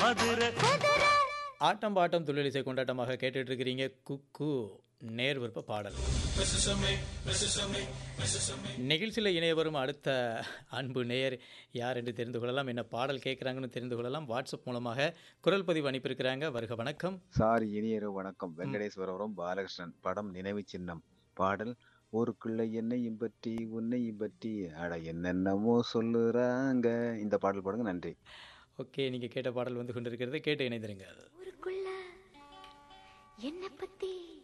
மதுரை ஆட்டம் bottom துள்ளிசை கொண்டாட்டமாக கேட்டுட்டு இருக்கிறீங்க குக்கு நேர் விருப்ப பாடல் நிகழ்ச்சியில் இணைய வரும் அடுத்த அன்பு நேயர் யார் என்று தெரிந்து கொள்ளலாம் என்ன பாடல் கேட்குறாங்கன்னு தெரிந்து கொள்ளலாம் வாட்ஸ்அப் மூலமாக குரல் பதிவு அனுப்பியிருக்கிறாங்க வருக வணக்கம் சார் இனியரு வணக்கம் வெங்கடேஸ்வரபுரம் பாலகிருஷ்ணன் படம் நினைவு சின்னம் பாடல் ஊருக்குள்ள என்னையும் பற்றி உன்னையும் பற்றி அட என்னென்னமோ சொல்லுறாங்க இந்த பாடல் பாடுங்க நன்றி ஓகே நீங்கள் கேட்ட பாடல் வந்து கொண்டிருக்கிறது கேட்டு இணைந்திருங்க ஊருக்குள்ள என்ன பத்தி